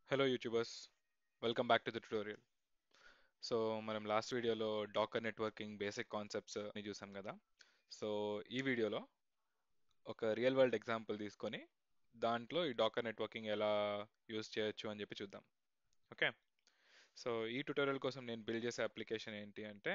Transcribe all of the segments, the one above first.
hello YouTubers welcome back to the tutorial so మనం last వీడియోలో Docker networking basic concepts ని చూసాం కదా సో ఈ వీడియోలో ఒక రియల్ వరల్డ్ ఎగ్జాంపుల్ తీసుకొని దాంట్లో ఈ డాకర్ నెట్వర్కింగ్ ఎలా యూజ్ చేయొచ్చు అని చెప్పి చూద్దాం ఓకే సో ఈ ట్యూటోరియల్ కోసం నేను బిల్డ్ చేసే అప్లికేషన్ ఏంటి అంటే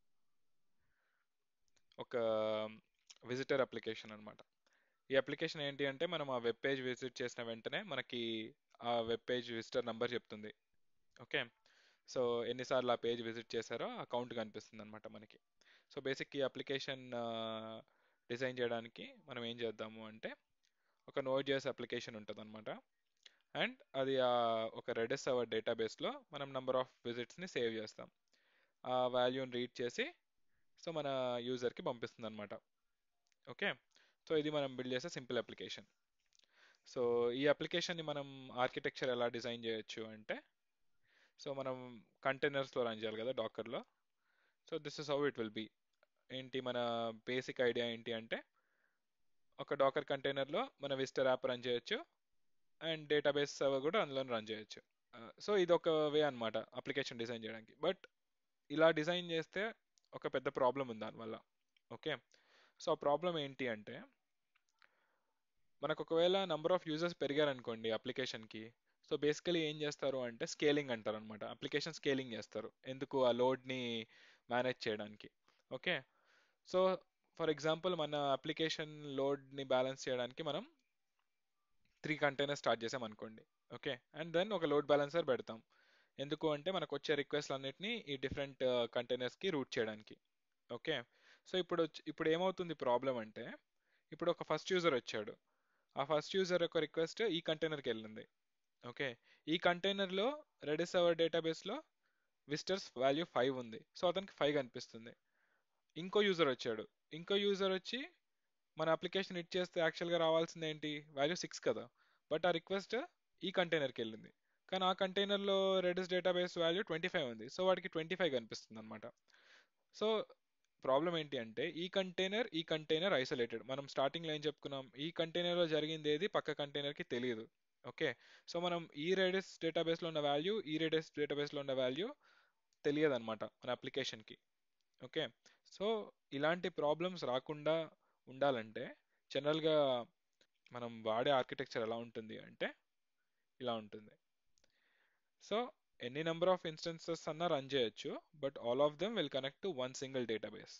ఒక విజిటర్ అప్లికేషన్ అన్నమాట ఈ అప్లికేషన్ ఏంటి అంటే మనం ఆ వెబ్ పేజ్ విజిట్ చేసిన వెంటనే మనకి ఆ వెబ్ పేజ్ విజిటర్ నంబర్ చెప్తుంది ఓకే సో ఎన్నిసార్లు ఆ పేజ్ విజిట్ చేశారో ఆ కౌంట్ కనిపిస్తుంది అనమాట మనకి సో బేసిక్ ఈ అప్లికేషన్ డిజైన్ చేయడానికి మనం ఏం చేద్దాము అంటే ఒక నోట్ చేసే అప్లికేషన్ ఉంటుంది అనమాట అండ్ అది ఆ ఒక రెడెస్ అవర్ డేటాబేస్లో మనం నెంబర్ ఆఫ్ విజిట్స్ని సేవ్ చేస్తాం ఆ వాల్యూని రీడ్ చేసి సో మన యూజర్కి పంపిస్తుంది అనమాట ఓకే సో ఇది మనం బిల్డ్ చేసే సింపుల్ అప్లికేషన్ సో ఈ అప్లికేషన్ని మనం ఆర్కిటెక్చర్ ఎలా డిజైన్ చేయొచ్చు అంటే సో మనం కంటైనర్స్లో రన్ చేయాలి కదా డాకర్లో so this is how it will be ఏంటి మన బేసిక్ ఐడియా ఏంటి అంటే ఒక డాకర్ కంటైనర్లో మన విజిటర్ యాప్ రన్ చేయొచ్చు అండ్ డేటాబేస్ సర్వర్ కూడా అందులో రన్ చేయొచ్చు సో ఇది ఒక వే అనమాట అప్లికేషన్ డిజైన్ చేయడానికి బట్ ఇలా డిజైన్ చేస్తే ఒక పెద్ద ప్రాబ్లం ఉంది దానివల్ల ఓకే సో ఆ ప్రాబ్లం ఏంటి అంటే మనకు ఒకవేళ నెంబర్ ఆఫ్ యూజర్స్ పెరిగారనుకోండి అప్లికేషన్కి సో బేసికలీ ఏం చేస్తారు అంటే స్కేలింగ్ అంటారు అనమాట అప్లికేషన్ స్కేలింగ్ చేస్తారు ఎందుకు ఆ లోడ్ని మేనేజ్ చేయడానికి ఓకే సో ఫర్ ఎగ్జాంపుల్ మన అప్లికేషన్ లోడ్ని బ్యాలెన్స్ చేయడానికి మనం త్రీ కంటైనర్ స్టార్ట్ చేసాం అనుకోండి ఓకే అండ్ దెన్ ఒక లోడ్ బ్యాలెన్సర్ పెడతాం ఎందుకు అంటే మనకు వచ్చే రిక్వెస్ట్ అన్నిటిని ఈ డిఫరెంట్ కంటైనర్స్కి రూట్ చేయడానికి ఓకే సో ఇప్పుడు ఇప్పుడు ఏమవుతుంది ప్రాబ్లం అంటే ఇప్పుడు ఒక ఫస్ట్ యూజర్ వచ్చాడు ఆ ఫస్ట్ యూజర్ యొక్క రిక్వెస్ట్ ఈ కంటైనర్కి వెళ్ళింది ఓకే ఈ కంటైనర్లో రెడిస్ అవర్ డేటాబేస్లో విజిటర్స్ వాల్యూ ఫైవ్ ఉంది సో అతనికి ఫైవ్ కనిపిస్తుంది ఇంకో యూజర్ వచ్చాడు ఇంకో యూజర్ వచ్చి మన అప్లికేషన్ ఇట్ చేస్తే యాక్చువల్గా రావాల్సింది ఏంటి వాల్యూ సిక్స్ కదా బట్ ఆ రిక్వెస్ట్ ఈ కంటైనర్కి వెళ్ళింది కానీ ఆ కంటైనర్లో Redis database value twenty five ఉంది సో వాడికి ట్వంటీ ఫైవ్ కనిపిస్తుంది అనమాట సో ప్రాబ్లం ఏంటి అంటే ఈ కంటైనర్ ఈ కంటైనర్ ఐసోలేటెడ్ మనం స్టార్టింగ్లో ఏం చెప్పుకున్నాం ఈ కంటైనర్లో జరిగింది ఏది పక్క కంటైనర్కి తెలియదు ఓకే సో మనం ఈ రెడిస్ డేటాబేస్లో ఉన్న వాల్యూ ఈ రెడిస్ డేటాబేస్లో ఉన్న వాల్యూ తెలియదు అనమాట మన అప్లికేషన్కి ఓకే సో ఇలాంటి ప్రాబ్లమ్స్ రాకుండా ఉండాలంటే జనరల్గా మనం వాడే ఆర్కిటెక్చర్ ఎలా ఉంటుంది అంటే ఇలా ఉంటుంది సో ఎన్ని నెంబర్ ఆఫ్ ఇన్స్టెన్సెస్ అన్నా రన్ చేయొచ్చు but all of them will connect to one single database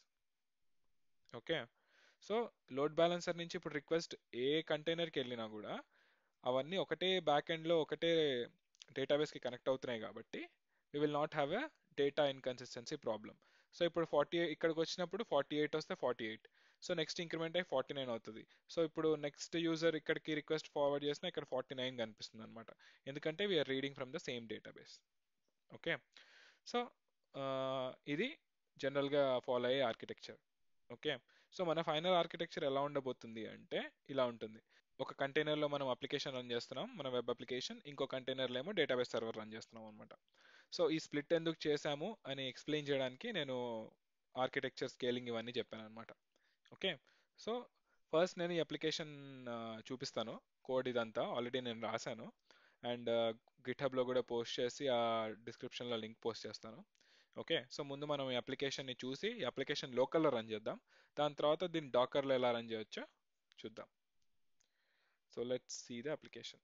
okay so load balancer నుంచి ఇప్పుడు రిక్వెస్ట్ ఏ కంటైనర్కి వెళ్ళినా కూడా అవన్నీ ఒకటే బ్యాక్ ఎండ్లో ఒకటే డేటాబేస్కి కనెక్ట్ అవుతున్నాయి కాబట్టి we will not have a data inconsistency problem so ఇప్పుడు ఫార్టీ ఇక్కడికి వచ్చినప్పుడు ఫార్టీ ఎయిట్ వస్తే forty eight so next increment అయ్యి ఫార్టీ నైన్ అవుతుంది సో ఇప్పుడు నెక్స్ట్ యూజర్ ఇక్కడికి రిక్వెస్ట్ ఫార్వర్డ్ చేసినా ఇక్కడ ఫార్టీ నైన్ కనిపిస్తుంది అనమాట ఎందుకంటే we are reading from the same database okay so ఇది జనరల్గా ఫాలో అయ్యే ఆర్కిటెక్చర్ ఓకే సో మన ఫైనల్ ఆర్కిటెక్చర్ ఎలా ఉండబోతుంది అంటే ఇలా ఉంటుంది ఒక కంటైనర్లో మనం అప్లికేషన్ రన్ చేస్తున్నాం మన వెబ్ అప్లికేషన్ ఇంకో కంటైనర్లో ఏమో డేటాబేస్ సర్వర్ రన్ చేస్తున్నాం అనమాట సో ఈ స్ప్లిట్ ఎందుకు చేశాము అని ఎక్స్ప్లెయిన్ చేయడానికి నేను ఆర్కిటెక్చర్ స్కేలింగ్ ఇవన్నీ చెప్పాను అనమాట ఓకే సో ఫస్ట్ నేను ఈ అప్లికేషన్ చూపిస్తాను కోడ్ ఇదంతా ఆల్రెడీ నేను రాశాను అండ్ గిట్హబ్లో కూడా పోస్ట్ చేసి ఆ డిస్క్రిప్షన్లో లింక్ పోస్ట్ చేస్తాను ఓకే సో ముందు మనం ఈ అప్లికేషన్ని చూసి ఈ అప్లికేషన్ లోకల్లో రన్ చేద్దాం దాని తర్వాత దీన్ని డాకర్లో ఎలా రన్ చేయొచ్చో చూద్దాం so let's see the application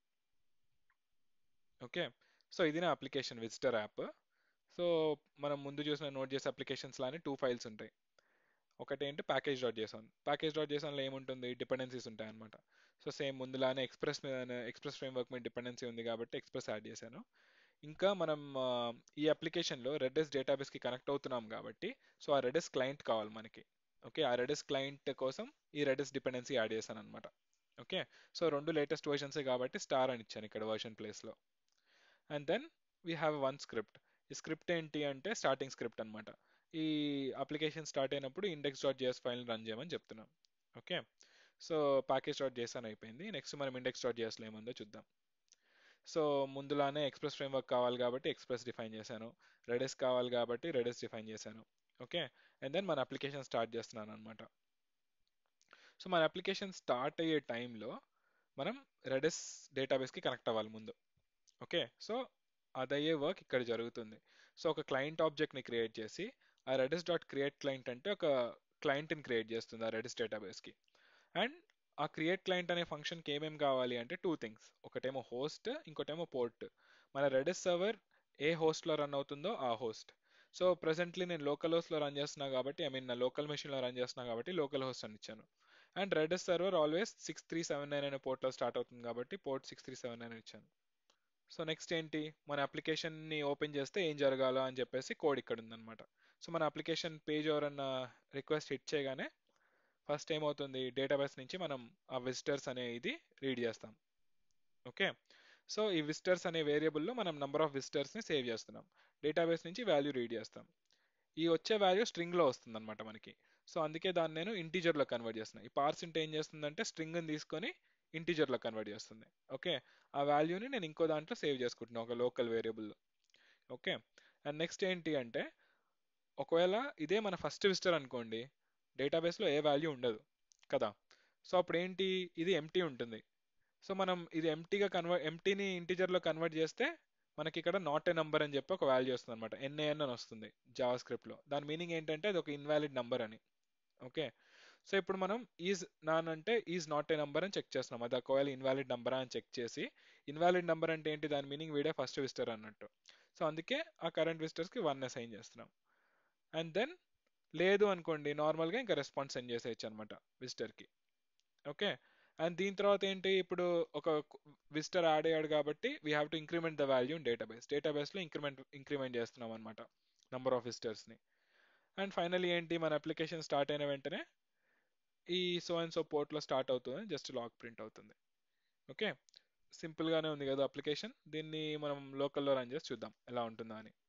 okay so ఇది నా అప్లికేషన్ విజిటర్ యాప్ సో మనం ముందు చూసిన నోట్ చేసే అప్లికేషన్స్ లానే టూ ఫైల్స్ ఉంటాయి ఒకటి ఏంటి package dot JSON package dot చేసాన్లో ఏముంటుంది డిపెండెన్సీస్ ఉంటాయి అనమాట సో సేమ్ ముందులానే ఎక్స్ప్రెస్ ఎక్స్ప్రెస్ ఫ్రేమ్వర్క్ మీద డిపెండెన్సీ ఉంది కాబట్టి ఎక్స్ప్రెస్ యాడ్ చేశాను ఇంకా మనం ఈ అప్లికేషన్లో రెడెస్ డేటాబేస్కి కనెక్ట్ అవుతున్నాం కాబట్టి సో ఆ రెడెస్ క్లయింట్ కావాలి మనకి ఓకే ఆ రెడెస్ క్లయింట్ కోసం ఈ రెడెస్ డిపెండెన్సీ యాడ్ చేశాను అనమాట ఓకే సో రెండు లేటెస్ట్ వర్షన్సే కాబట్టి స్టార్ అని ఇచ్చాను ఇక్కడ వర్షన్ ప్లేస్లో and then we have one script ఈ స్క్రిప్ట్ ఏంటి అంటే స్టార్టింగ్ స్క్రిప్ట్ అనమాట ఈ అప్లికేషన్ స్టార్ట్ అయినప్పుడు index dot JS file run చేయమని చెప్తున్నాం okay so package dot JS అయిపోయింది నెక్స్ట్ మనం ఇండెక్స్ డాట్ జేఎస్లో ఏముందో చూద్దాం సో ముందులానే ఎక్స్ప్రెస్ ఫ్రేమ్వర్క్ కావాలి కాబట్టి ఎక్స్ప్రెస్ డిఫైన్ చేశాను రెడెస్ కావాలి కాబట్టి రెడెస్ డిఫైన్ చేశాను ఓకే అండ్ దెన్ మన అప్లికేషన్ స్టార్ట్ చేస్తున్నాను అనమాట సో మన అప్లికేషన్ స్టార్ట్ అయ్యే టైంలో మనం రెడెస్ డేటాబేస్కి కనెక్ట్ అవ్వాలి ముందు ఓకే సో అదయ్యే వర్క్ ఇక్కడ జరుగుతుంది సో ఒక క్లయింట్ ఆబ్జెక్ట్ని క్రియేట్ చేసి ఆ రెడిస్ డాట్ క్రియేట్ క్లయింట్ అంటే ఒక క్లయింట్ని క్రియేట్ చేస్తుంది ఆ రెడిస్ డేటాబేస్కి అండ్ ఆ క్రియేట్ క్లయింట్ అనే ఫంక్షన్కి ఏమేమి కావాలి అంటే టూ థింగ్స్ ఒకటేమో హోస్ట్ ఇంకోటేమో పోర్ట్ మన రెడిస్ సర్వర్ ఏ హోస్ట్లో రన్ అవుతుందో ఆ హోస్ట్ సో ప్రెసెంట్లీ నేను లోకల్ హోస్ట్లో రన్ చేస్తున్నా కాబట్టి ఐ మీన్ నా లోకల్ మెషిన్లో రన్ చేస్తున్నా కాబట్టి లోకల్ హోస్ట్ అని ఇచ్చాను and Redis server always six three seven nine అనే పోర్ట్లో స్టార్ట్ అవుతుంది కాబట్టి port six three seven nine ఇచ్చాను సో నెక్స్ట్ ఏంటి మన అప్లికేషన్ని ఓపెన్ చేస్తే ఏం జరగాలో అని చెప్పేసి కోడ్ ఇక్కడ ఉందన్నమాట సో మన అప్లికేషన్ పేజ్ ఎవరన్నా రిక్వెస్ట్ హిట్ చేయగానే ఫస్ట్ ఏమవుతుంది డేటాబేస్ నుంచి మనం ఆ విజిటర్స్ అనే ఇది రీడ్ చేస్తాం ఓకే సో ఈ విజిటర్స్ అనే వేరియబుల్లో మనం నంబర్ ఆఫ్ విజిటర్స్ని సేవ్ చేస్తున్నాం డేటాబేస్ నుంచి వాల్యూ రీడ్ చేస్తాం ఈ వచ్చే వాల్యూ స్ట్రింగ్లో వస్తుంది అనమాట మనకి సో అందుకే దాన్ని నేను ఇంటీజర్లో కన్వర్ట్ చేస్తున్నాను ఈ పార్సింట్ ఏం చేస్తుందంటే స్ట్రింగ్ని తీసుకొని ఇంటీజర్లో కన్వర్ట్ చేస్తుంది ఓకే ఆ వాల్యూని నేను ఇంకో దాంట్లో సేవ్ చేసుకుంటున్నాను ఒక లోకల్ వేరియబుల్లో ఓకే అండ్ నెక్స్ట్ ఏంటి అంటే ఒకవేళ ఇదే మన ఫస్ట్ విజిటర్ అనుకోండి డేటాబేస్లో ఏ వాల్యూ ఉండదు కదా సో అప్పుడు ఏంటి ఇది ఎంటీ ఉంటుంది సో మనం ఇది ఎంటీగా కన్వర్ట్ ఎంటీని ఇంటీజర్లో కన్వర్ట్ చేస్తే మనకి ఇక్కడ నాట్ ఏ నంబర్ అని చెప్పి ఒక వాల్యూ వస్తుంది అనమాట ఎన్ఏఎన్ అని వస్తుంది జావా స్క్రిప్ట్లో దాని మీనింగ్ ఏంటంటే అది ఒక ఇన్వాలిడ్ నంబర్ అని ఓకే సో ఇప్పుడు మనం ఈజ్ నాన్ అంటే ఈజ్ నాట్ ఏ నంబర్ అని చెక్ చేస్తున్నాం అది ఒకవేళ ఇన్వాలిడ్ నంబరా అని చెక్ చేసి ఇన్వాలిడ్ నంబర్ అంటే ఏంటి దాని మీనింగ్ వీడే ఫస్ట్ విజిటర్ అన్నట్టు సో అందుకే ఆ కరెంట్ విజిటర్స్కి వన్ అసైన్ చేస్తున్నాం అండ్ దెన్ లేదు అనుకోండి నార్మల్గా ఇంకా రెస్పాన్స్ సెండ్ చేసేయచ్చు అనమాట విజిటర్కి ఓకే అండ్ దీని తర్వాత ఏంటి ఇప్పుడు ఒక విజిటర్ యాడ్ అయ్యాడు కాబట్టి we have to increment the value in database డేటాబేస్లో ఇంక్రిమెంట్ ఇంక్రిమెంట్ చేస్తున్నాం అనమాట నంబర్ ఆఫ్ విజిటర్స్ని అండ్ ఫైనల్లీ ఏంటి మన అప్లికేషన్ స్టార్ట్ అయిన వెంటనే ఈ సో అండ్ సో పోర్ట్లో స్టార్ట్ అవుతుంది జస్ట్ లాగ్ ప్రింట్ అవుతుంది ఓకే సింపుల్గానే ఉంది కదా అప్లికేషన్ దీన్ని మనం లోకల్లో రన్ చేసి చూద్దాం ఎలా ఉంటుందా అని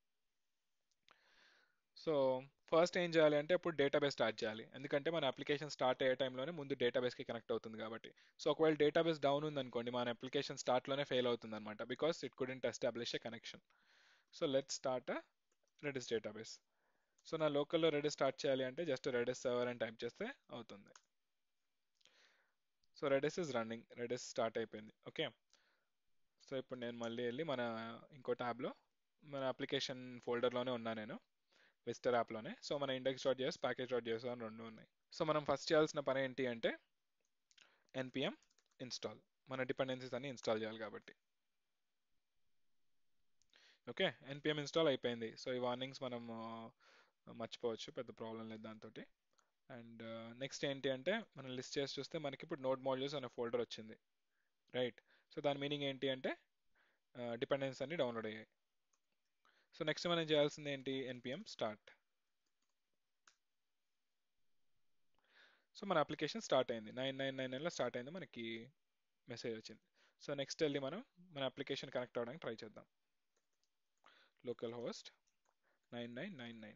సో ఫస్ట్ ఏం చేయాలి అంటే ఇప్పుడు డేటాబేస్ స్టార్ట్ చేయాలి ఎందుకంటే మన అప్లికేషన్ స్టార్ట్ అయ్యే టైంలోనే ముందు డేటాబేస్కి కనెక్ట్ అవుతుంది కాబట్టి సో ఒకవేళ డేటాబేస్ డౌన్ ఉందనుకోండి మన అప్లికేషన్ స్టార్ట్లోనే ఫెయిల్ అవుతుంది అనమాట because it couldn't establish a connection so let start Redis database so నా లోకల్లో రెడిస్ స్టార్ట్ చేయాలి అంటే జస్ట్ రెడిస్ సర్వర్ అని టైప్ చేస్తే అవుతుంది so Redis is running Redis start అయిపోయింది ఓకే సో ఇప్పుడు నేను మళ్ళీ వెళ్ళి మన ఇంకో ట్యాబ్లో మన అప్లికేషన్ ఫోల్డర్లోనే ఉన్నా నేను విజిటర్ యాప్లోనే సో మన ఇండెక్స్ డాట్ చేసి ప్యాకేజ్ డాట్ చేసి అని రెండు ఉన్నాయి సో మనం ఫస్ట్ చేయాల్సిన పని ఏంటి అంటే ఎన్పిఎం ఇన్స్టాల్ మన డిపెండెన్సీస్ అన్ని ఇన్స్టాల్ చేయాలి కాబట్టి ఓకే ఎన్పిఎం ఇన్స్టాల్ అయిపోయింది సో ఈ వార్నింగ్స్ మనం మర్చిపోవచ్చు పెద్ద ప్రాబ్లం లేదు దాంతో అండ్ నెక్స్ట్ ఏంటి అంటే మనం లిస్ట్ చేసి చూస్తే మనకి ఇప్పుడు నోట్ మాడ్యూల్స్ అనే ఫోల్డర్ వచ్చింది రైట్ సో దాని మీనింగ్ ఏంటి అంటే డిపెండెన్స్ అన్ని డౌన్లోడ్ అయ్యాయి సో నెక్స్ట్ మనం చేయాల్సింది ఏంటి ఎన్పిఎం స్టార్ట్ సో మన అప్లికేషన్ స్టార్ట్ అయింది నైన్ నైన్ నైన్ నైన్లో స్టార్ట్ అయింది మనకి మెసేజ్ వచ్చింది సో నెక్స్ట్ వెళ్ళి మనం మన అప్లికేషన్ కనెక్ట్ అవ్వడానికి ట్రై చేద్దాం local host nine nine nine nine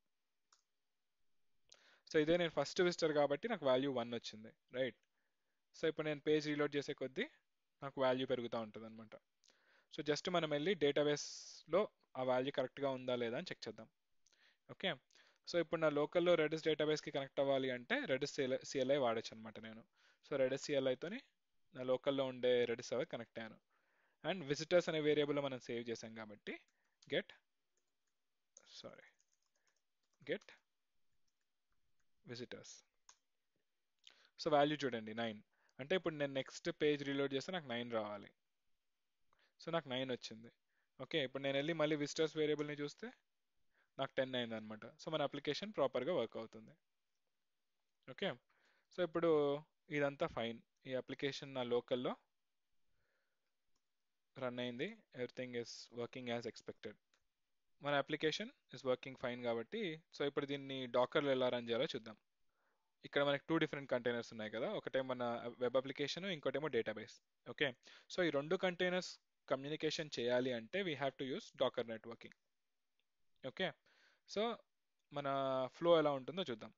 so ఇదే నేను ఫస్ట్ విజిటర్ కాబట్టి నాకు వాల్యూ వన్ వచ్చింది రైట్ సో ఇప్పుడు నేను పేజ్ రీలోడ్ చేసే కొద్దీ నాకు వాల్యూ పెరుగుతూ ఉంటుంది అనమాట సో జస్ట్ మనం వెళ్ళి డేటాబేస్లో ఆ వాల్యూ కరెక్ట్గా ఉందా లేదా అని చెక్ చేద్దాం ఓకే సో ఇప్పుడు నా లోకల్లో రెడిస్ డేటాబేస్కి కనెక్ట్ అవ్వాలి అంటే రెడిస్ సిఎల్ఐ వాడచ్చు అనమాట నేను సో రెడిస్ సిఎల్ఐతోని నా లోకల్లో ఉండే రెడిస్ సర్వర్ కనెక్ట్ అయ్యాను అండ్ విజిటర్స్ అనే వేరియబుల్ మనం సేవ్ చేసాం కాబట్టి get sorry get visitors so value చూడండి నైన్ అంటే ఇప్పుడు నేను నెక్స్ట్ పేజ్ రీలోడ్ చేస్తే నాకు నైన్ రావాలి సో నాకు నైన్ వచ్చింది ఓకే ఇప్పుడు నేను వెళ్ళి మళ్ళీ విజిటర్స్ వేరియబుల్ని చూస్తే నాకు టెన్ అయింది అనమాట సో మన అప్లికేషన్ ప్రాపర్గా వర్క్ అవుతుంది ఓకే సో ఇప్పుడు ఇదంతా ఫైన్ ఈ అప్లికేషన్ నా లోకల్లో రన్ అయింది everything is working as expected మన అప్లికేషన్ ఇస్ వర్కింగ్ ఫైన్ కాబట్టి సో ఇప్పుడు దీన్ని డాకర్లో ఎలా రన్ చేయాలో చూద్దాం ఇక్కడ మనకి టూ డిఫరెంట్ కంటైనర్స్ ఉన్నాయి కదా ఒకటేమో మన వెబ్ అప్లికేషన్ ఇంకోటేమో డేటాబేస్ ఓకే సో ఈ రెండు కంటైనర్స్ కమ్యూనికేషన్ చేయాలి అంటే we have to use Docker networking okay so మన ఫ్లో ఎలా ఉంటుందో చూద్దాం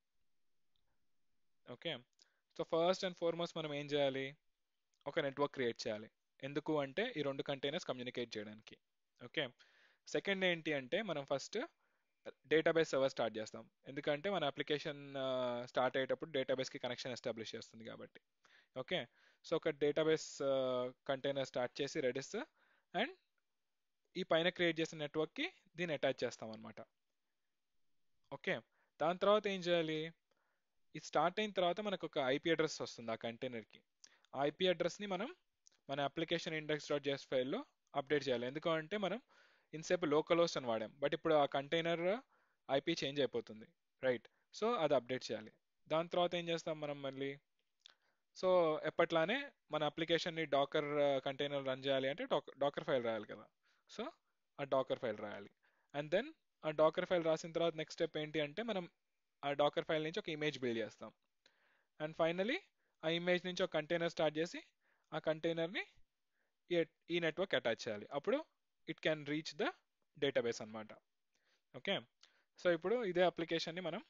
okay so first and foremost మనం ఏం చేయాలి ఒక నెట్వర్క్ క్రియేట్ చేయాలి ఎందుకు అంటే ఈ రెండు కంటైనర్స్ కమ్యూనికేట్ చేయడానికి ఓకే సెకండ్ ఏంటి అంటే మనం ఫస్ట్ డేటాబేస్ సర్వర్ స్టార్ట్ చేస్తాం ఎందుకంటే మన అప్లికేషన్ స్టార్ట్ అయ్యేటప్పుడు డేటాబేస్కి కనెక్షన్ ఎస్టాబ్లిష్ చేస్తుంది కాబట్టి ఓకే సో ఒక డేటాబేస్ కంటైనర్ స్టార్ట్ చేసి రెడిస్ అండ్ ఈ పైన క్రియేట్ చేసిన నెట్వర్క్కి దీన్ని అటాచ్ చేస్తాం అనమాట ఓకే దాని తర్వాత ఏం చేయాలి ఇది స్టార్ట్ అయిన తర్వాత మనకు ఒక ఐపీ అడ్రస్ వస్తుంది ఆ కంటైనర్కి ఆ ఐపీ అడ్రస్ని మనం మన అప్లికేషన్ ఇండెక్స్ డాట్ జెస్ ఫైల్లో అప్డేట్ చేయాలి ఎందుకంటే మనం ఇన్సేపు లోకల్ హోస్ట్ అని వాడాం బట్ ఇప్పుడు ఆ కంటైనర్ ఐపీ చేంజ్ అయిపోతుంది రైట్ సో అది అప్డేట్ చేయాలి దాని తర్వాత ఏం చేస్తాం మనం మళ్ళీ సో ఎప్పట్లానే మన అప్లికేషన్ని డాకర్ కంటైనర్ రన్ చేయాలి అంటే డాకర్ ఫైల్ రాయాలి కదా సో ఆ డాకర్ ఫైల్ రాయాలి అండ్ దెన్ ఆ డాకర్ ఫైల్ రాసిన తర్వాత నెక్స్ట్ స్టెప్ ఏంటి అంటే మనం ఆ డాకర్ ఫైల్ నుంచి ఒక ఇమేజ్ బిల్డ్ చేస్తాం అండ్ ఫైనలీ ఆ ఇమేజ్ నుంచి ఒక కంటైనర్ స్టార్ట్ చేసి ఆ కంటైనర్ని ఈ నెట్వర్క్ అటాచ్ చేయాలి అప్పుడు it can reach the database అనమాట ఓకే సో ఇప్పుడు ఇదే అప్లికేషన్ని మనం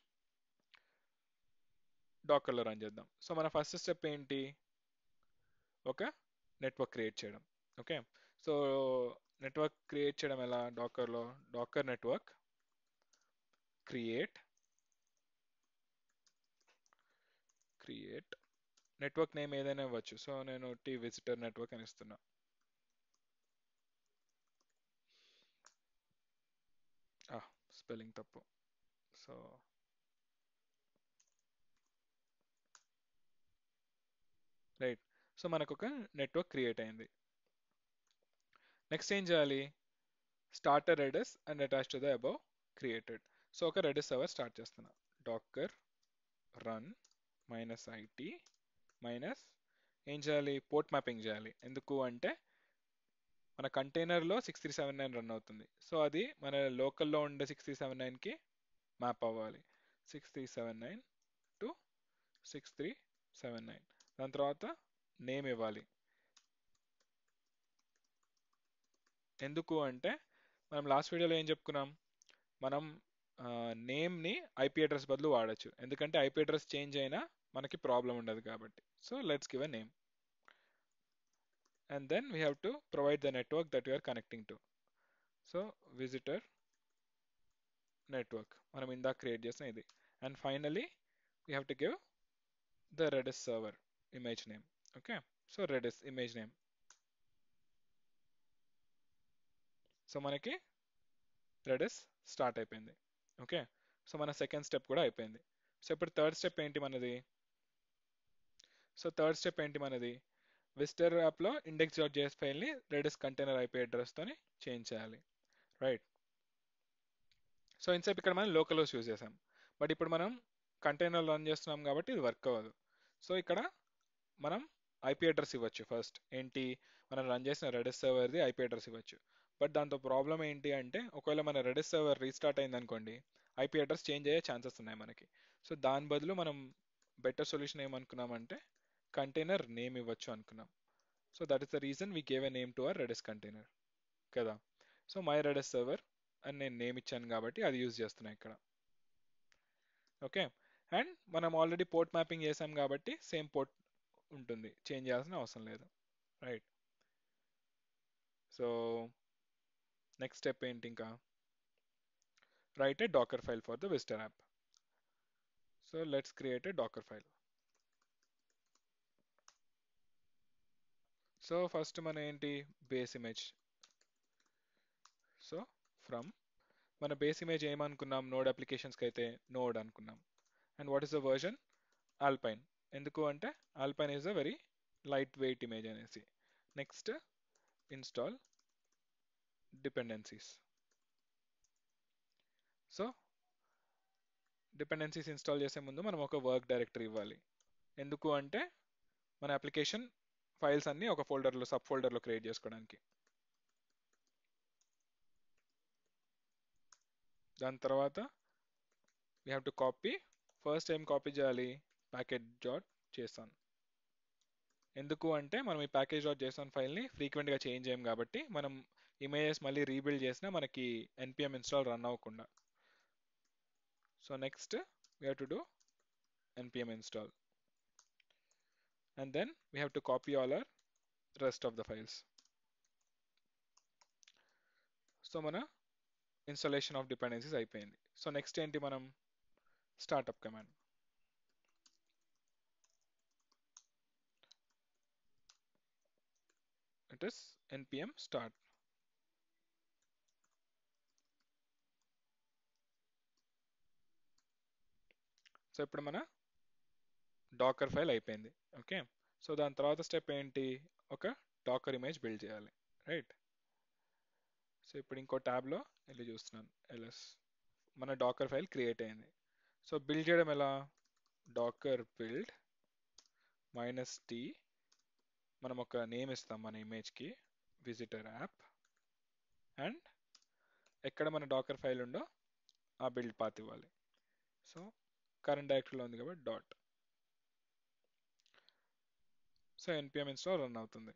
డాకర్లో రన్ చేద్దాం సో మన ఫస్ట్ స్టెప్ ఏంటి ఒక నెట్వర్క్ క్రియేట్ చేయడం ఓకే సో నెట్వర్క్ క్రియేట్ చేయడం ఎలా డాకర్లో Docker network create create network name ఏదైనా ఇవ్వచ్చు సో నేను టీ విజిటర్ నెట్వర్క్ అని ఇస్తున్నా స్పెల్లింగ్ తప్పు సో రైట్ సో మనకు ఒక నెట్వర్క్ క్రియేట్ అయింది నెక్స్ట్ ఏం చేయాలి start a Redis and attach to the above created so ఒక రెడస్ సర్వర్ స్టార్ట్ చేస్తున్నా Docker run minus IT minus ఏం చేయాలి పోర్ట్ మ్యాపింగ్ చేయాలి ఎందుకు అంటే మన కంటైనర్లో six three seven nine run అవుతుంది సో అది మన లోకల్లో ఉండే సిక్స్ త్రీ సెవెన్ నైన్కి మ్యాప్ అవ్వాలి six three seven nine to six three seven nine దాని తర్వాత నేమ్ ఇవ్వాలి ఎందుకు అంటే మనం లాస్ట్ వీడియోలో ఏం చెప్పుకున్నాం మనం నేమ్ని ఐపీ అడ్రస్ బదులు వాడచ్చు ఎందుకంటే ఐపీ అడ్రస్ చేంజ్ అయినా మనకి ప్రాబ్లం ఉండదు కాబట్టి so let's give a name and then we have to provide the network that are connecting to so visitor network మనం ఇందాక క్రియేట్ చేసిన ఇది and finally we have to give the Redis server image name okay so Redis image name so మనకి Redis start అయిపోయింది okay so మన second step కూడా అయిపోయింది so ఇప్పుడు థర్డ్ స్టెప్ ఏంటి మనది సో థర్డ్ స్టెప్ ఏంటి మనది విజిటర్ యాప్లో ఇండెక్స్ డాట్ జేఎస్ ఫైల్ని రెడస్ కంటైనర్ ఐపీ అడ్రస్తోని చేంజ్ చేయాలి రైట్ సో ఇన్సేపు ఇక్కడ మనం లోకల్ హోస్ట్ యూజ్ చేసాం బట్ ఇప్పుడు మనం కంటైనర్ రన్ చేస్తున్నాం కాబట్టి ఇది వర్క్ అవ్వదు సో ఇక్కడ మనం ఐపీ అడ్రస్ ఇవ్వచ్చు ఫస్ట్ ఏంటి మనం రన్ చేసిన రెడస్ సర్వర్ది ఐపీ అడ్రస్ ఇవ్వచ్చు బట్ దాంతో ప్రాబ్లం ఏంటి అంటే ఒకవేళ మన రెడస్ సర్వర్ రీస్టార్ట్ అయింది అనుకోండి ఐపీ అడ్రస్ చేంజ్ అయ్యే ఛాన్సెస్ ఉన్నాయి మనకి సో దాని బదులు మనం బెటర్ సొల్యూషన్ ఏమనుకున్నామంటే కంటైనర్ నేమ్ ఇవ్వచ్చు అనుకున్నాం so that is the reason we gave a name to our Redis container కదా సో మై రెడస్ సర్వర్ అని నేను నేమ్ ఇచ్చాను కాబట్టి అది యూజ్ చేస్తున్నా ఇక్కడ ఓకే అండ్ మనం ఆల్రెడీ పోర్ట్ మ్యాపింగ్ చేసాం కాబట్టి సేమ్ పోర్ట్ ఉంటుంది చేంజ్ చేయాల్సిన అవసరం లేదు రైట్ సో నెక్స్ట్ స్టెప్ ఏంటి ఇంకా write a Docker file for the visitor app so let's create a Docker file so first మన ఏంటి బేస్ ఇమేజ్ సో ఫ్రమ్ మన బేస్ ఇమేజ్ ఏమనుకున్నాం నోడ్ అప్లికేషన్స్కి అయితే నోడ్ అనుకున్నాం and what is the version Alpine ఎందుకు అంటే Alpine is a very lightweight image అనేసి next install dependencies so dependencies install చేసే ముందు మనం ఒక వర్క్ డైరెక్టరీ ఇవ్వాలి ఎందుకు అంటే మన అప్లికేషన్ ఫైల్స్ అన్ని ఒక ఫోల్డర్లో సబ్ ఫోల్డర్లో క్రియేట్ చేసుకోవడానికి దాని తర్వాత we have to copy first ఏం కాపీ చేయాలి ప్యాకెట్ జాట్ చేస్తాను ఎందుకు అంటే మనం ఈ ప్యాకేజ్ డాట్ జేసాన్ ఫైల్ని ఫ్రీక్వెంట్గా చేంజ్ చేయం కాబట్టి మనం ఇమేజెస్ మళ్ళీ రీబిల్డ్ చేసినా మనకి ఎన్పిఎం ఇన్స్టాల్ రన్ అవ్వకుండా so next we have to do npm install and then we have to copy all our rest of the files so మన ఇన్స్టాలేషన్ ఆఫ్ డిపెండెన్సీస్ అయిపోయింది సో నెక్స్ట్ ఏంటి మనం startup command it is npm start so ఇప్పుడు మన docker file అయిపోయింది okay so దాని తర్వాత step ఏంటి ఒక డాకర్ ఇమేజ్ బిల్డ్ చేయాలి రైట్ సో ఇప్పుడు ఇంకో ట్యాబ్లో వెళ్ళి చూస్తున్నాను ఎల్ఎస్ మన డాకర్ ఫైల్ క్రియేట్ అయింది సో బిల్డ్ చేయడం ఎలా డాకర్ బిల్డ్ మైనస్ టీ మనం ఒక నేమ్ ఇస్తాం మన ఇమేజ్కి విజిటర్ యాప్ అండ్ ఎక్కడ మన డాకర్ ఫైల్ ఉందో ఆ బిల్డ్ పాత్ ఇవ్వాలి సో కరెంట్ డైరెక్టరీలో ఉంది కాబట్టి dot so NPM install run అవుతుంది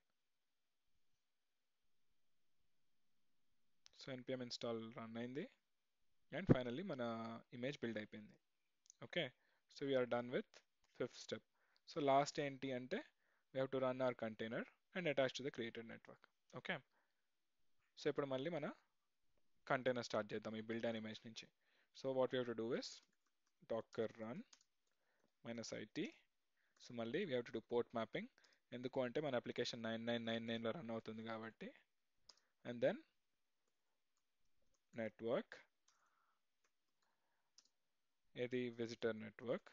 సో ఎన్పిఎం ఇన్స్టాల్ రన్ అయింది అండ్ ఫైనల్లీ మన ఇమేజ్ బిల్డ్ అయిపోయింది okay so we're done with fifth step so last ఏంటి అంటే we have to run our container and attach to the created network okay so ఇప్పుడు మళ్ళీ మన container start చేద్దాం ఈ బిల్డ్ అండ్ ఇమేజ్ నుంచి so what we have to do is docker run minus IT so మళ్ళీ we have to do port mapping ఎందుకు అంటే మన అప్లికేషన్ నైన్ నైన్ నైన్ నైన్లో రన్ అవుతుంది కాబట్టి అండ్ దెన్ నెట్వర్క్ ఇది visitor network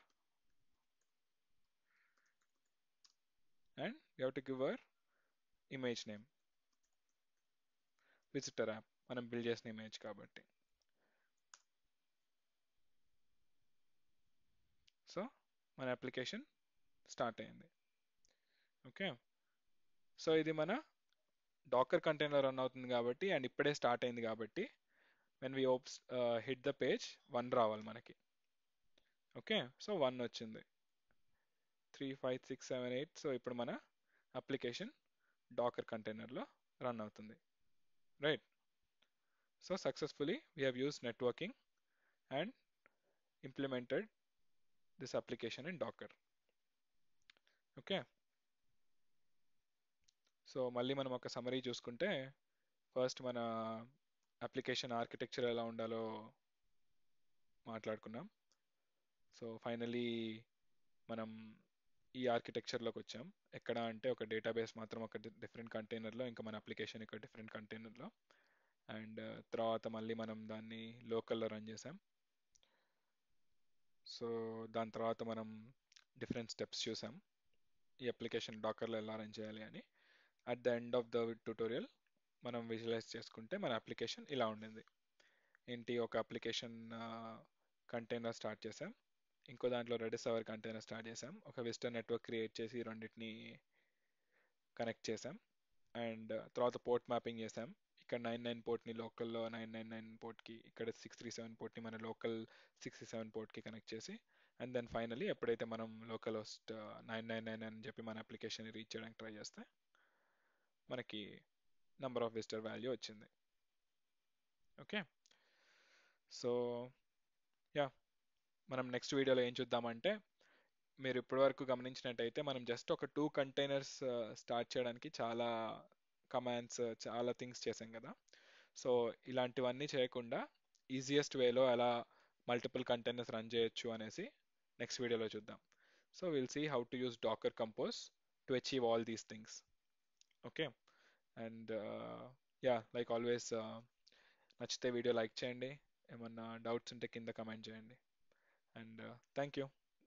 and you have to give our image name visitor app మనం build చేసిన ఇమేజ్ కాబట్టి సో మన అప్లికేషన్ స్టార్ట్ అయింది ఓకే సో ఇది మన డాకర్ కంటైనర్ రన్ అవుతుంది కాబట్టి అండ్ ఇప్పుడే స్టార్ట్ అయింది కాబట్టి when we oops hit the page one రావాలి మనకి ఓకే సో వన్ వచ్చింది three five six seven eight so ఇప్పుడు మన అప్లికేషన్ డాకర్ కంటైనర్లో రన్ అవుతుంది right so successfully we have use networking and implemented this application in docker okay so మళ్ళీ మనం ఒక సమరీ చూసుకుంటే ఫస్ట్ మన అప్లికేషన్ ఆర్కిటెక్చర్ ఎలా ఉండాలో మాట్లాడుకున్నాం సో ఫైనలీ మనం ఈ ఆర్కిటెక్చర్లోకి వచ్చాం ఎక్కడ అంటే ఒక డేటాబేస్ మాత్రం ఒక డిఫరెంట్ కంటైనర్లో ఇంకా మన అప్లికేషన్ ఒక డిఫరెంట్ కంటైనర్లో అండ్ తర్వాత మళ్ళీ మనం దాన్ని లోకల్లో రన్ చేసాం సో దాని తర్వాత మనం డిఫరెంట్ స్టెప్స్ చూసాం ఈ అప్లికేషన్ డాకర్లో ఎలా రన్ చేయాలి అని at the end of the tutorial మనం విజువలైజ్ చేసుకుంటే మన అప్లికేషన్ ఇలా ఉండింది ఏంటి ఒక అప్లికేషన్ కంటైనర్ స్టార్ట్ చేసాం ఇంకో దాంట్లో రెడిస్ అవర్ కంటైనర్ స్టార్ట్ చేసాం ఒక విజిటర్ నెట్వర్క్ క్రియేట్ చేసి రెండింటిని కనెక్ట్ చేసాం అండ్ తర్వాత పోర్ట్ మ్యాపింగ్ చేసాం ఇక్కడ నైన్ నైన్ పోర్ట్ని లోకల్లో నైన్ నైన్ నైన్ పోర్ట్కి ఇక్కడ సిక్స్ త్రీ సెవెన్ పోర్ట్ని మన లోకల్ సిక్స్ సెవెన్ పోర్ట్కి కనెక్ట్ చేసి అండ్ దెన్ ఫైనలీ ఎప్పుడైతే మనం local host nine nine nine అని చెప్పి మన అప్లికేషన్ రీచ్ చేయడానికి ట్రై చేస్తే మనకి నెంబర్ ఆఫ్ విజిటర్ వాల్యూ వచ్చింది ఓకే సో యా మనం నెక్స్ట్ వీడియోలో ఏం చూద్దామంటే మీరు ఇప్పటివరకు గమనించినట్టయితే మనం జస్ట్ ఒక టూ కంటైనర్స్ స్టార్ట్ చేయడానికి చాలా కమాండ్స్ చాలా థింగ్స్ చేసాం కదా సో ఇలాంటివన్నీ చేయకుండా ఈజియెస్ట్ వేలో ఎలా మల్టిపుల్ కంటైనర్స్ రన్ చేయొచ్చు అనేసి నెక్స్ట్ వీడియోలో చూద్దాం so will see how to use docker compose to achieve all these things okay and yeah like always నచ్చితే వీడియో లైక్ చేయండి ఏమన్నా డౌట్స్ ఉంటే కింద కమెంట్ చేయండి అండ్ థ్యాంక్ యూ